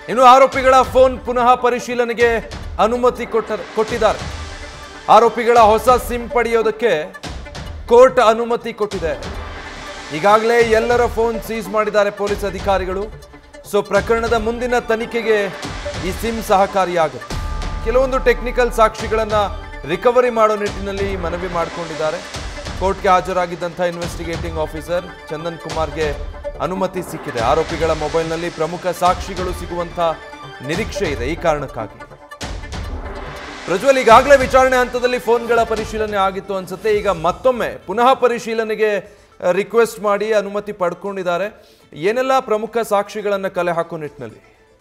ಇನ್ನು ಆರೋಪಿಗಳ ಫೋನ್ ಪುನಃ ಪರಿಶೀಲನೆಗೆ ಅನುಮತಿ ಕೊಟ್ಟ ಕೊಟ್ಟಿದ್ದಾರೆ ಆರೋಪಿಗಳ ಹೊಸ ಸಿಮ್ ಪಡೆಯೋದಕ್ಕೆ ಕೋರ್ಟ್ ಅನುಮತಿ ಕೊಟ್ಟಿದೆ ಈಗಾಗಲೇ ಎಲ್ಲರ ಫೋನ್ ಸೀಸ್ ಮಾಡಿದ್ದಾರೆ ಪೊಲೀಸ್ ಅಧಿಕಾರಿಗಳು ಸೊ ಪ್ರಕರಣದ ಮುಂದಿನ ತನಿಖೆಗೆ ಈ ಸಿಮ್ ಸಹಕಾರಿಯಾಗುತ್ತೆ ಕೆಲವೊಂದು ಟೆಕ್ನಿಕಲ್ ಸಾಕ್ಷಿಗಳನ್ನು ರಿಕವರಿ ಮಾಡೋ ನಿಟ್ಟಿನಲ್ಲಿ ಮನವಿ ಮಾಡಿಕೊಂಡಿದ್ದಾರೆ ಕೋರ್ಟ್ಗೆ ಹಾಜರಾಗಿದ್ದಂಥ ಇನ್ವೆಸ್ಟಿಗೇಟಿಂಗ್ ಆಫೀಸರ್ ಚಂದನ್ ಕುಮಾರ್ಗೆ ಅನುಮತಿ ಸಿಕ್ಕಿದೆ ಆರೋಪಿಗಳ ಮೊಬೈಲ್ನಲ್ಲಿ ಪ್ರಮುಖ ಸಾಕ್ಷಿಗಳು ಸಿಗುವಂಥ ನಿರೀಕ್ಷೆ ಇದೆ ಈ ಕಾರಣಕ್ಕಾಗಿ ಪ್ರಜ್ವಲ್ ಈಗಾಗಲೇ ವಿಚಾರಣೆ ಹಂತದಲ್ಲಿ ಫೋನ್ಗಳ ಪರಿಶೀಲನೆ ಆಗಿತ್ತು ಅನ್ಸುತ್ತೆ ಈಗ ಮತ್ತೊಮ್ಮೆ ಪುನಃ ಪರಿಶೀಲನೆಗೆ ರಿಕ್ವೆಸ್ಟ್ ಮಾಡಿ ಅನುಮತಿ ಪಡ್ಕೊಂಡಿದ್ದಾರೆ ಏನೆಲ್ಲ ಪ್ರಮುಖ ಸಾಕ್ಷಿಗಳನ್ನು ಕಲೆ ಹಾಕೋ ನಿಟ್ಟಿನಲ್ಲಿ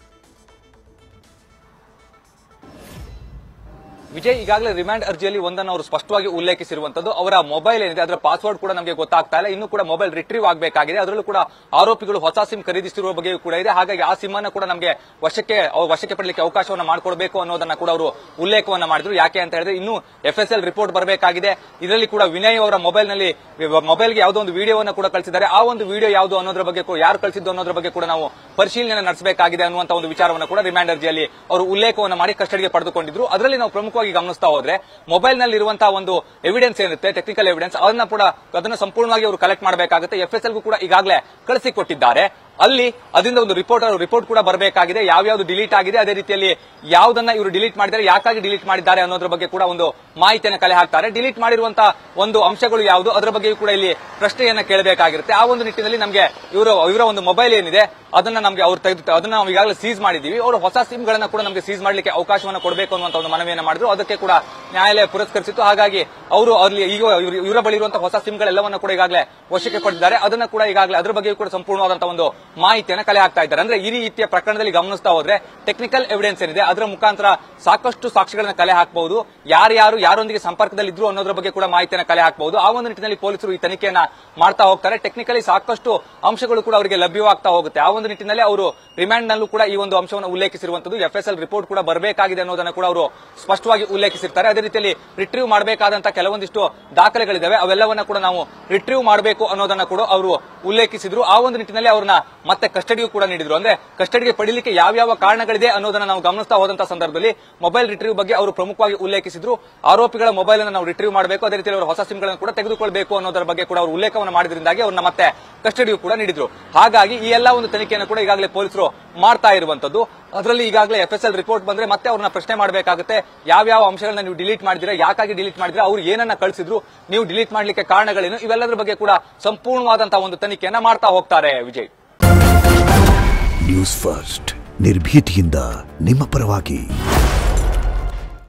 ವಿಜಯ್ ಈಗಾಗಲೇ ರಿಮ್ಯಾಂಡ್ ಅರ್ಜಿಯಲ್ಲಿ ಒಂದನ್ನು ಅವರು ಸ್ಪಷ್ಟವಾಗಿ ಉಲ್ಲೇಖಿಸಿರುವಂತದ್ದು ಅವರ ಮೊಬೈಲ್ ಏನಿದೆ ಅದರ ಪಾಸ್ವರ್ಡ್ ಕೂಡ ನಮಗೆ ಗೊತ್ತಾಗ್ತಾ ಇಲ್ಲ ಇನ್ನು ಕೂಡ ಮೊಬೈಲ್ ರಿಟ್ರೀವ್ ಆಗಬೇಕಾಗಿದೆ ಅದರಲ್ಲೂ ಕೂಡ ಆರೋಪಿಗಳು ಹೊಸ ಸಿಮ್ ಖರೀದಿಸಿರುವ ಬಗ್ಗೆಯೂ ಕೂಡ ಇದೆ ಹಾಗಾಗಿ ಆ ಸಿಮ್ ಅನ್ನು ಕೂಡ ನಮಗೆ ವಶಕ್ಕೆ ಅವ್ರು ವಶಕ್ಕೆ ಪಡಲಿಕ್ಕೆ ಅವಕಾಶವನ್ನು ಮಾಡಿಕೊಡಬೇಕು ಅನ್ನೋದನ್ನ ಕೂಡ ಅವರು ಉಲ್ಲೇಖವನ್ನ ಮಾಡಿದ್ರು ಯಾಕೆ ಅಂತ ಹೇಳಿದ್ರೆ ಇನ್ನು ಎಫ್ ಎಸ್ ಎಲ್ ರಿಪೋರ್ಟ್ ಬರಬೇಕಾಗಿದೆ ಇದರಲ್ಲಿ ಕೂಡ ವಿನಯ್ ಅವರ ಮೊಬೈಲ್ ನಲ್ಲಿ ಮೊಬೈಲ್ಗೆ ಯಾವುದೋ ಒಂದು ವಿಡಿಯೋವನ್ನು ಕೂಡ ಕಳಿಸಿದ್ದಾರೆ ಆ ಒಂದು ವಿಡಿಯೋ ಯಾವುದು ಅನ್ನೋದ್ರ ಬಗ್ಗೆ ಕೂಡ ಯಾರು ಕಳಿಸಿದ್ದು ಅನ್ನೋದ್ರ ಬಗ್ಗೆ ಕೂಡ ನಾವು ಪರಿಶೀಲನೆ ನಡೆಸಬೇಕಾಗಿದೆ ಅನ್ನುವಂತ ಒಂದು ವಿಚಾರವನ್ನು ಕೂಡ ರಿಮ್ಯಾಂಡ್ ಅರ್ಜಿಯಲ್ಲಿ ಅವರು ಉಲ್ಲೇಖವನ್ನು ಮಾಡಿ ಕಸ್ಟಡಿಗೆ ಪಡೆದುಕೊಂಡಿದ್ರು ಅದರಲ್ಲಿ ನಾವು ಪ್ರಮುಖವಾಗಿ ಗಮನಿಸ್ತಾ ಹೋದ್ರೆ ಮೊಬೈಲ್ ನಲ್ಲಿ ಇರುವಂತಹ ಒಂದು ಎವಿಡೆನ್ಸ್ ಏನಿರುತ್ತೆ ಟೆಕ್ನಿಕಲ್ ಎವಿಡೆನ್ಸ್ ಅದನ್ನ ಕೂಡ ಅದನ್ನ ಸಂಪೂರ್ಣವಾಗಿ ಅವರು ಕಲೆಕ್ಟ್ ಮಾಡಬೇಕಾಗುತ್ತೆ ಎಫ್ ಎಸ್ ಎಲ್ಗೂ ಕೂಡ ಈಗಾಗಲೇ ಕಳಿಸಿಕೊಟ್ಟಿದ್ದಾರೆ ಅಲ್ಲಿ ಅದರಿಂದ ಒಂದು ರಿಪೋರ್ಟ್ ರಿಪೋರ್ಟ್ ಕೂಡ ಬರಬೇಕಾಗಿದೆ ಯಾವ್ಯಾವ್ದು ಡಿಲೀಟ್ ಆಗಿದೆ ಅದೇ ರೀತಿಯಲ್ಲಿ ಯಾವ್ದನ್ನ ಇವರು ಡಿಲೀಟ್ ಮಾಡಿದ್ದಾರೆ ಯಾಕಾಗಿ ಡಿಲೀಟ್ ಮಾಡಿದ್ದಾರೆ ಅನ್ನೋದ್ರ ಬಗ್ಗೆ ಕೂಡ ಒಂದು ಮಾಹಿತಿಯನ್ನು ಕಲೆ ಹಾಕ್ತಾರೆ ಡಿಲೀಟ್ ಮಾಡಿರುವಂತಹ ಒಂದು ಅಂಶಗಳು ಯಾವುದು ಅದರ ಬಗ್ಗೆಯೂ ಕೂಡ ಇಲ್ಲಿ ಪ್ರಶ್ನೆಯನ್ನ ಕೇಳಬೇಕಾಗಿರುತ್ತೆ ಆ ಒಂದು ನಿಟ್ಟಿನಲ್ಲಿ ನಮಗೆ ಇವರ ಇವರ ಒಂದು ಮೊಬೈಲ್ ಏನಿದೆ ಅದನ್ನ ನಮಗೆ ಅವ್ರು ತೆಗೆದು ಅದನ್ನ ನಾವು ಈಗಾಗಲೇ ಸೀಸ್ ಮಾಡಿದೀವಿ ಅವರು ಹೊಸ ಸಿಮ್ ಗಳನ್ನ ಕೂಡ ನಮಗೆ ಸೀಸ್ ಮಾಡಲಿಕ್ಕೆ ಅವಕಾಶವನ್ನು ಕೊಡಬೇಕು ಅನ್ನುವಂತ ಒಂದು ಮನವಿಯನ್ನು ಮಾಡಿದ್ರು ಅದಕ್ಕೆ ಕೂಡ ನ್ಯಾಯಾಲಯ ಪುರಸ್ಕರಿಸಿತ್ತು ಹಾಗಾಗಿ ಅವರು ಅಲ್ಲಿ ಈಗ ಇವ್ರ- ಇವರ ಬಳಿ ಇರುವಂತಹ ಹೊಸ ಸಿಮ್ ಗಳೆಲ್ಲವನ್ನ ಕೂಡ ಈಗಾಗಲೇ ವಶಕ್ಕೆ ಪಡೆದಿದ್ದಾರೆ ಅದನ್ನ ಕೂಡ ಈಗಾಗಲೇ ಅದ್ರ ಬಗ್ಗೆ ಕೂಡ ಸಂಪೂರ್ಣವಾದಂತಹ ಒಂದು ಮಾಹಿತಿಯನ್ನು ಕಲೆ ಹಾಕ್ತಾ ಇದ್ದಾರೆ ಅಂದ್ರೆ ಈ ರೀತಿಯ ಪ್ರಕರಣದಲ್ಲಿ ಗಮನಿಸ್ತಾ ಹೋದ್ರೆ ಟೆಕ್ನಿಕಲ್ ಎವಿಡೆನ್ಸ್ ಏನಿದೆ ಅದರ ಮುಖಾಂತರ ಸಾಕಷ್ಟು ಸಾಕ್ಷಿಗಳನ್ನ ಕಲೆ ಹಾಕಬಹುದು ಯಾರ್ಯಾರು ಯಾರೊಂದಿಗೆ ಸಂಪರ್ಕದಲ್ಲಿ ಇದ್ರು ಅನ್ನೋದ್ರ ಬಗ್ಗೆ ಕೂಡ ಮಾಹಿತಿಯನ್ನು ಕಲೆ ಹಾಕಬಹುದು ಆ ಒಂದು ನಿಟ್ಟಿನಲ್ಲಿ ಪೊಲೀಸರು ಈ ತನಿಖೆಯನ್ನ ಮಾಡ್ತಾ ಹೋಗ್ತಾರೆ ಟೆಕ್ನಿಕಲಿ ಸಾಕಷ್ಟು ಅಂಶಗಳು ಕೂಡ ಅವರಿಗೆ ಲಭ್ಯವಾಗ್ತಾ ಹೋಗುತ್ತೆ ಆ ಒಂದು ನಿಟ್ಟಿನಲ್ಲಿ ಅವರು ರಿಮ್ಯಾಂಡ್ ನಲ್ಲೂ ಕೂಡ ಈ ಒಂದು ಅಂಶವನ್ನು ಉಲ್ಲೇಖಿಸಿರುವಂತದ್ದು ಎಫ್ ಎಸ್ ಎಲ್ ರಿಪೋರ್ಟ್ ಕೂಡ ಬರಬೇಕಾಗಿದೆ ಅನ್ನೋದನ್ನ ಕೂಡ ಅವರು ಸ್ಪಷ್ಟವಾಗಿ ಉಲ್ಲೇಖಿಸಿರ್ತಾರೆ ಅದೇ ರೀತಿಯಲ್ಲಿ ರಿಟ್ರೀವ್ ಮಾಡಬೇಕಾದಂತಹ ಕೆಲವೊಂದಿಷ್ಟು ದಾಖಲೆಗಳಿದಾವೆ ಅವೆಲ್ಲವನ್ನ ಕೂಡ ನಾವು ರಿಟ್ರೀವ್ ಮಾಡಬೇಕು ಅನ್ನೋದನ್ನ ಕೂಡ ಅವರು ಉಲ್ಲೇಖಿಸಿದ್ರು ಆ ಒಂದು ನಿಟ್ಟಿನಲ್ಲಿ ಅವ್ರನ್ನ ಮತ್ತೆ ಕಸ್ಟಡಿಗೂ ಕೂಡ ನೀಡಿದ್ರು ಅಂದ್ರೆ ಕಸ್ಟಡಿಗೆ ಪಡಿಲಿಕ್ಕೆ ಯಾವ್ಯಾವ ಕಾರಣಗಳಿದೆ ಅನ್ನೋದನ್ನ ನಾವು ಗಮನಿಸ್ತಾ ಹೋದಂತಹ ಸಂದರ್ಭದಲ್ಲಿ ಮೊಬೈಲ್ ರಿಟ್ರೀವ್ ಬಗ್ಗೆ ಅವರು ಪ್ರಮುಖವಾಗಿ ಉಲ್ಲೇಖಿಸಿದ್ರು ಆರೋಪಿಗಳ ಮೊಬೈಲ್ ಅನ್ನು ನಾವು ರಿಟ್ರೀವ್ ಮಾಡಬೇಕು ಅದೇ ರೀತಿಯಲ್ಲಿ ಅವರು ಹೊಸ ಸಿಮ್ಗಳನ್ನು ಕೂಡ ತೆಗೆದುಕೊಳ್ಬೇಕು ಅನ್ನೋದರ ಬಗ್ಗೆ ಕೂಡ ಅವರು ಉಲ್ಲೇಖವನ್ನು ಮಾಡಿದ್ರಿಂದಾಗಿ ಅವ್ರನ್ನ ಮತ್ತೆ ಕಸ್ಟಡಿಯೂ ಕೂಡ ನೀಡಿದ್ರು ಹಾಗಾಗಿ ಈ ಎಲ್ಲಾ ಒಂದು ತನಿಖೆಯನ್ನು ಕೂಡ ಈಗಾಗಲೇ ಪೊಲೀಸರು ಮಾಡ್ತಾ ಇರುವಂತದ್ದು ಅದರಲ್ಲಿ ಈಗಾಗಲೇ ಎಫ್ ಎಸ್ ಎಲ್ ರಿಪೋರ್ಟ್ ಬಂದ್ರೆ ಮತ್ತೆ ಅವ್ರನ್ನ ಪ್ರಶ್ನೆ ಮಾಡಬೇಕಾಗುತ್ತೆ ಯಾವ್ಯಾವ ಅಂಶಗಳನ್ನ ನೀವು ಡಿಲೀಟ್ ಮಾಡಿದ್ರೆ ಯಾಕಾಗಿ ಡಿಲೀಟ್ ಮಾಡಿದ್ರೆ ಅವ್ರು ಏನನ್ನ ಕಳಿಸಿದ್ರು ನೀವು ಡಿಲೀಟ್ ಮಾಡ್ಲಿಕ್ಕೆ ಕಾರಣಗಳೇನು ಇವೆಲ್ಲದರ ಬಗ್ಗೆ ಕೂಡ ಸಂಪೂರ್ಣವಾದಂತಹ ಒಂದು ತನಿಖೆಯನ್ನ ಮಾಡ್ತಾ ಹೋಗ್ತಾರೆ ವಿಜಯ್ ನ್ಯೂಸ್ ಫಸ್ಟ್ ನಿರ್ಭೀತಿಯಿಂದ ನಿಮ್ಮ ಪರವಾಗಿ